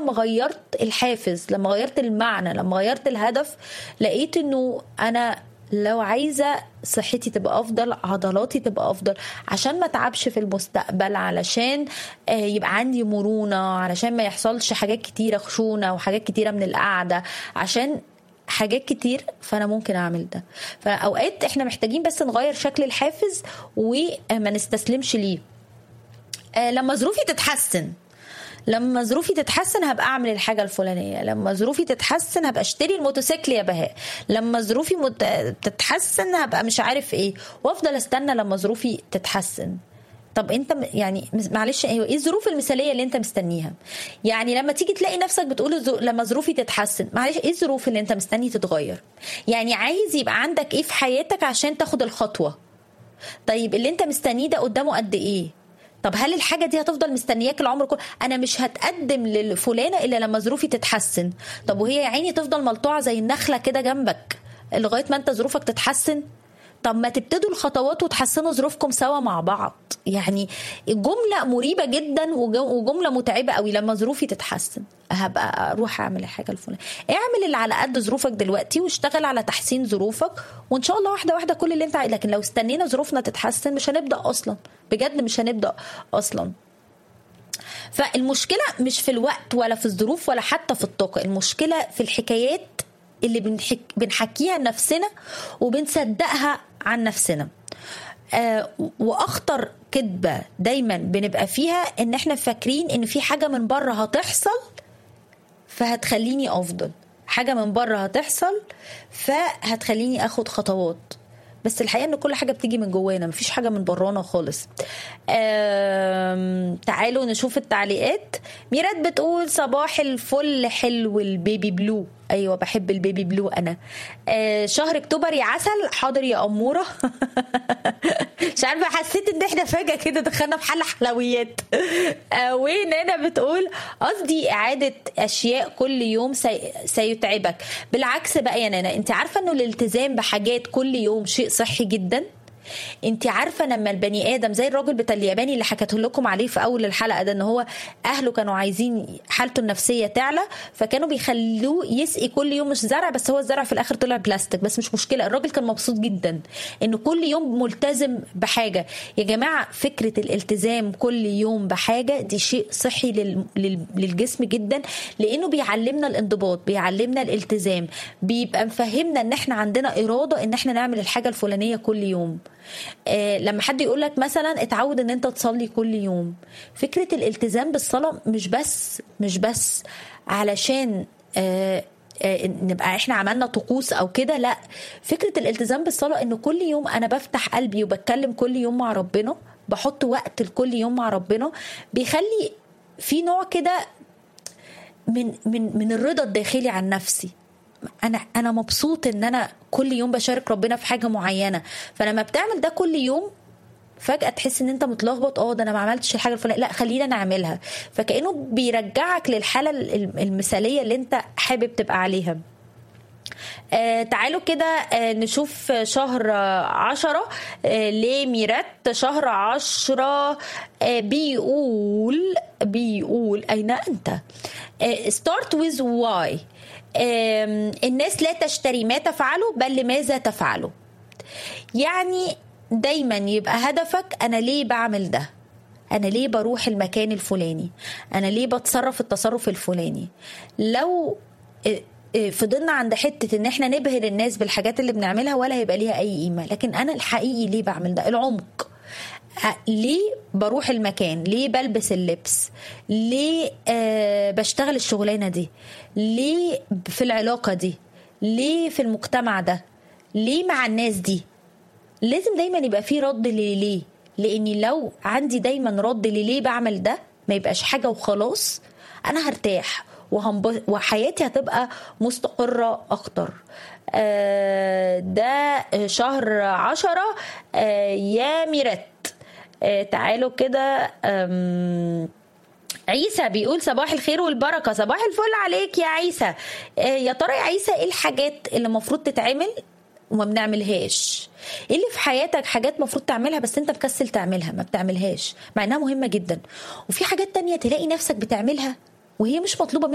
لما غيرت الحافز لما غيرت المعنى لما غيرت الهدف لقيت انه انا لو عايزه صحتي تبقى افضل عضلاتي تبقى افضل عشان ما اتعبش في المستقبل علشان يبقى عندي مرونه علشان ما يحصلش حاجات كتيره خشونه وحاجات كتيره من القعده عشان حاجات كتير فانا ممكن اعمل ده فاوقات احنا محتاجين بس نغير شكل الحافز وما نستسلمش ليه لما ظروفي تتحسن لما ظروفي تتحسن هبقى اعمل الحاجه الفلانيه لما ظروفي تتحسن هبقى اشتري الموتوسيكل يا بهاء لما ظروفي مت... تتحسن هبقى مش عارف ايه وافضل استنى لما ظروفي تتحسن طب انت يعني معلش ايه الظروف المثاليه اللي انت مستنيها يعني لما تيجي تلاقي نفسك بتقول لما ظروفي تتحسن معلش ايه الظروف اللي انت مستني تتغير يعني عايز يبقى عندك ايه في حياتك عشان تاخد الخطوه طيب اللي انت مستنيه ده قدامه قد ايه طب هل الحاجة دي هتفضل مستنياك العمر كله؟ أنا مش هتقدم لفلانة إلا لما ظروفي تتحسن، طب وهي يا عيني تفضل ملطوعة زي النخلة كده جنبك لغاية ما أنت ظروفك تتحسن؟ طب ما تبتدوا الخطوات وتحسنوا ظروفكم سوا مع بعض يعني جملة مريبة جدا وجملة متعبة قوي لما ظروفي تتحسن هبقى اروح اعمل الحاجه الفلانيه اعمل اللي على قد ظروفك دلوقتي واشتغل على تحسين ظروفك وان شاء الله واحده واحده كل اللي انت عايز لكن لو استنينا ظروفنا تتحسن مش هنبدا اصلا بجد مش هنبدا اصلا فالمشكله مش في الوقت ولا في الظروف ولا حتى في الطاقه المشكله في الحكايات اللي بنحك بنحكيها لنفسنا وبنصدقها عن نفسنا آه واخطر كذبه دايما بنبقى فيها ان احنا فاكرين ان في حاجه من بره هتحصل فهتخليني افضل حاجه من بره هتحصل فهتخليني اخد خطوات بس الحقيقه ان كل حاجه بتيجي من جوانا مفيش حاجه من برانا خالص تعالوا نشوف التعليقات ميرات بتقول صباح الفل حلو البيبي بلو ايوه بحب البيبي بلو انا آه شهر اكتوبر يا عسل حاضر يا اموره مش عارفه حسيت ان احنا فجاه كده دخلنا في حل حلويات آه ونانا بتقول قصدي اعاده اشياء كل يوم سي... سيتعبك بالعكس بقى يا نانا انت عارفه انه الالتزام بحاجات كل يوم شيء صحي جدا انت عارفه لما البني ادم زي الراجل بتاع الياباني اللي حكيته لكم عليه في اول الحلقه ده ان هو اهله كانوا عايزين حالته النفسيه تعلى فكانوا بيخلوه يسقي كل يوم مش زرع بس هو الزرع في الاخر طلع بلاستيك بس مش مشكله الراجل كان مبسوط جدا انه كل يوم ملتزم بحاجه يا جماعه فكره الالتزام كل يوم بحاجه دي شيء صحي لل... لل... للجسم جدا لانه بيعلمنا الانضباط بيعلمنا الالتزام بيبقى مفهمنا ان احنا عندنا اراده ان احنا نعمل الحاجه الفلانيه كل يوم آه لما حد يقول لك مثلا اتعود ان انت تصلي كل يوم فكره الالتزام بالصلاه مش بس مش بس علشان آه آه نبقى احنا عملنا طقوس او كده لا فكره الالتزام بالصلاه ان كل يوم انا بفتح قلبي وبتكلم كل يوم مع ربنا بحط وقت لكل يوم مع ربنا بيخلي في نوع كده من من من الرضا الداخلي عن نفسي انا انا مبسوط ان انا كل يوم بشارك ربنا في حاجه معينه فلما بتعمل ده كل يوم فجاه تحس ان انت متلخبط اه ده انا ما عملتش الحاجه الفلانيه لا خلينا نعملها فكانه بيرجعك للحاله المثاليه اللي انت حابب تبقى عليها آه تعالوا كده آه نشوف شهر عشرة آه لميرات شهر عشرة آه بيقول بيقول أين أنت آه start with why آه الناس لا تشتري ما تفعله بل لماذا تفعله يعني دايما يبقى هدفك أنا ليه بعمل ده انا ليه بروح المكان الفلاني انا ليه بتصرف التصرف الفلاني لو فضلنا عند حته ان احنا نبهر الناس بالحاجات اللي بنعملها ولا هيبقى ليها اي قيمه لكن انا الحقيقي ليه بعمل ده العمق ليه بروح المكان ليه بلبس اللبس ليه آه بشتغل الشغلانه دي ليه في العلاقه دي ليه في المجتمع ده ليه مع الناس دي لازم دايما يبقى في رد ليه لاني لو عندي دايما رد ليه بعمل ده ما يبقاش حاجه وخلاص انا هرتاح وهنب... وحياتي هتبقى مستقرة أكتر آه ده شهر عشرة آه يا ميرات آه تعالوا كده عيسى بيقول صباح الخير والبركة صباح الفل عليك يا عيسى يا ترى يا عيسى ايه الحاجات اللي المفروض تتعمل وما بنعملهاش ايه اللي في حياتك حاجات مفروض تعملها بس انت مكسل تعملها ما بتعملهاش مع انها مهمة جدا وفي حاجات تانية تلاقي نفسك بتعملها وهي مش مطلوبة